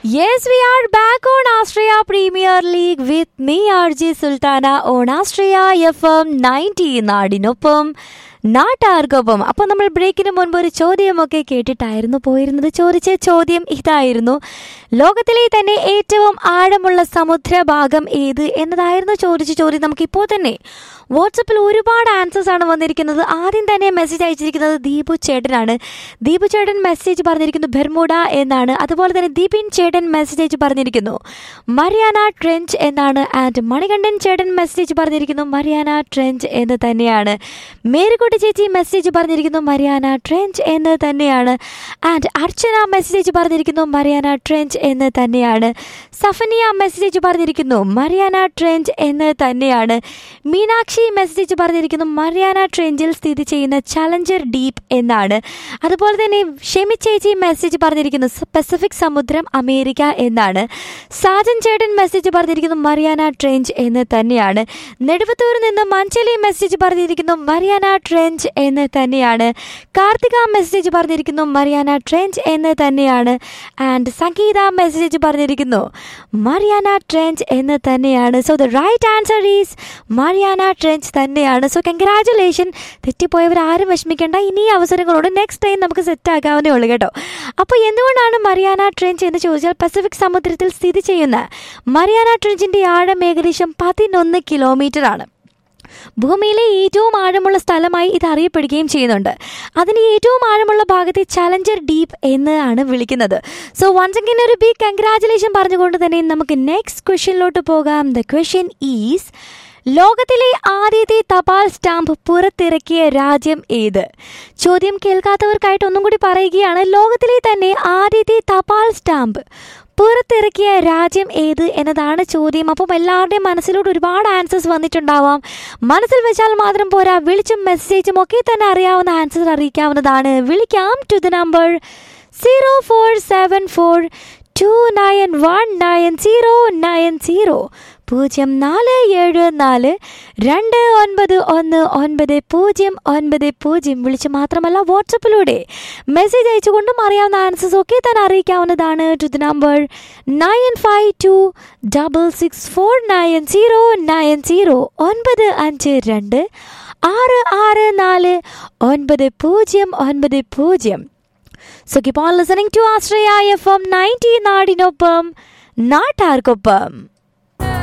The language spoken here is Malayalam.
Yes, we are back on Austria Premier League with me, RJ Sultana, on Austria FM 90 നാടിനൊപ്പം നാട്ടാർക്കൊപ്പം അപ്പോൾ നമ്മൾ ബ്രേക്കിന് മുൻപ് ഒരു ചോദ്യമൊക്കെ കേട്ടിട്ടായിരുന്നു പോയിരുന്നത് ചോദിച്ച ചോദ്യം ഇതായിരുന്നു ലോകത്തിലെ തന്നെ ഏറ്റവും ആഴമുള്ള സമുദ്രഭാഗം ഏത് എന്നതായിരുന്നു ചോദിച്ച ചോദ്യം നമുക്ക് ഇപ്പോൾ തന്നെ വാട്സപ്പിൽ ഒരുപാട് ആൻസേഴ്സ് ആണ് വന്നിരിക്കുന്നത് ആദ്യം തന്നെ മെസ്സേജ് അയച്ചിരിക്കുന്നത് ദീപു ചേട്ടനാണ് ദീപു ചേട്ടൻ മെസ്സേജ് പറഞ്ഞിരിക്കുന്നു ബെർമുഡ എന്നാണ് അതുപോലെ തന്നെ ദീപിൻ ചേട്ടൻ മെസ്സേജ് അയച്ച് പറഞ്ഞിരിക്കുന്നു മറിയാന ട്രെഞ്ച് എന്നാണ് ആൻഡ് മണികണ്ഠൻ ചേട്ടൻ മെസ്സേജ് പറഞ്ഞിരിക്കുന്നു മറിയാന ട്രെഞ്ച് എന്ന് തന്നെയാണ് മേരിക്കുട്ടി ചേച്ചി മെസ്സേജ് പറഞ്ഞിരിക്കുന്നു മറിയാന ട്രെഞ്ച് എന്ന് തന്നെയാണ് ആൻഡ് അർച്ചന മെസ്സേജ് പറഞ്ഞിരിക്കുന്നു മറിയാന ട്രെഞ്ച് എന്ന് തന്നെയാണ് സഫനിയ മെസ്സേജ് പറഞ്ഞിരിക്കുന്നു മറിയാന ട്രെഞ്ച് എന്ന് തന്നെയാണ് മീനാക്ഷി മെസ്സേജ് പറഞ്ഞിരിക്കുന്നു മറിയാന ട്രെഞ്ചിൽ സ്ഥിതി ചെയ്യുന്ന ചലഞ്ചർ ഡീപ്പ് എന്നാണ് അതുപോലെ തന്നെ ഷെമി ചേച്ചി മെസ്സേജ് പറഞ്ഞിരിക്കുന്നു പസഫിക് സമുദ്രം അമേരിക്ക എന്നാണ് സാജൻ ചേട്ടൻ മെസ്സേജ് പറഞ്ഞിരിക്കുന്നു മറിയാന ട്രെഞ്ച് എന്ന് തന്നെയാണ് നെടുവത്തൂരിൽ നിന്ന് മഞ്ചലി മെസ്സേജ് പറഞ്ഞിരിക്കുന്നു മറിയാന ട്രെഞ്ച് എന്ന് തന്നെയാണ് കാർത്തിക മെസ്സേജ് പറഞ്ഞിരിക്കുന്നു മറിയാന ട്രെഞ്ച് എന്ന് തന്നെയാണ് ആൻഡ് സംഗീത മെസ്സേജ് പറഞ്ഞിരിക്കുന്നു മറിയാന ട്രെഞ്ച് എന്ന് തന്നെയാണ് so the right answer is Mariana Trench തന്നെയാണ് സോ കൺഗ്രാറ്റുലേഷൻ തെറ്റിപ്പോയവർ ആരും വിഷമിക്കേണ്ട ഇനി അവസരങ്ങളോട് നെക്സ്റ്റ് ടൈം നമുക്ക് സെറ്റ് ആക്കാവുന്നേ ഉള്ളൂ കേട്ടോ അപ്പോൾ എന്തുകൊണ്ടാണ് മറിയാന ട്രെഞ്ച് എന്ന് ചോദിച്ചാൽ പസഫിക് സമുദ്രത്തിൽ സ്ഥിതി ചെയ്യുന്ന മറിയാന ട്രെഞ്ചിൻ്റെ ആഴം ഏകദേശം പതിനൊന്ന് കിലോമീറ്റർ ആണ് ഭൂമിയിലെ ഏറ്റവും ആഴമുള്ള സ്ഥലമായി ഇത് അറിയപ്പെടുകയും ചെയ്യുന്നുണ്ട് അതിന് ഏറ്റവും ആഴമുള്ള ഭാഗത്തെ ചലഞ്ചർ ഡീപ്പ് എന്നാണ് വിളിക്കുന്നത് സോ വൺസ് അഗൈൻ ഒരു ബിഗ് കൺഗ്രാറ്റുലേഷൻ പറഞ്ഞുകൊണ്ട് തന്നെ നമുക്ക് നെക്സ്റ്റ് ക്വസ്റ്റ്യനിലോട്ട് പോകാം ദ ക്വസ്റ്റ്യൻ ഈസ് ലോകത്തിലെ ആദ്യത്തെ തപാൽ സ്റ്റാമ്പ് പുറത്തിറക്കിയ രാജ്യം ഏത് ചോദ്യം കേൾക്കാത്തവർക്കായിട്ട് ഒന്നും കൂടി പറയുകയാണ് ലോകത്തിലെ തന്നെ ആദ്യത്തെ തപാൽ സ്റ്റാമ്പ് പുറത്തിറക്കിയ രാജ്യം ഏത് എന്നതാണ് ചോദ്യം അപ്പം എല്ലാവരുടെയും മനസ്സിലോട്ട് ഒരുപാട് ആൻസേഴ്സ് വന്നിട്ടുണ്ടാവാം മനസ്സിൽ വെച്ചാൽ മാത്രം പോരാ വിളിച്ചും മെസ്സേജും ഒക്കെ തന്നെ അറിയാവുന്ന ആൻസർ അറിയിക്കാവുന്നതാണ് വിളിക്കാം to the number zero four seven four two nine one nine zero nine zero പൂജ്യം നാല് ഏഴ് നാല് രണ്ട് ഒൻപത് ഒന്ന് ഒൻപത് പൂജ്യം ഒൻപത് പൂജ്യം വിളിച്ച് മാത്രമല്ല വാട്സപ്പിലൂടെ മെസ്സേജ് അയച്ചുകൊണ്ടും അറിയാവുന്ന ആൻസേഴ്സ് ഒക്കെ തന്നെ അറിയിക്കാവുന്നതാണ് to the number nine five two double six four nine zero nine zero ഒൻപത് അഞ്ച് രണ്ട് ആറ് ആറ് നാല് ഒൻപത് പൂജ്യം ഒൻപത് പൂജ്യം so keep on listening to Ashraya F M ninety നാടിനൊപ്പം നാട്ടാർക്കൊപ്പം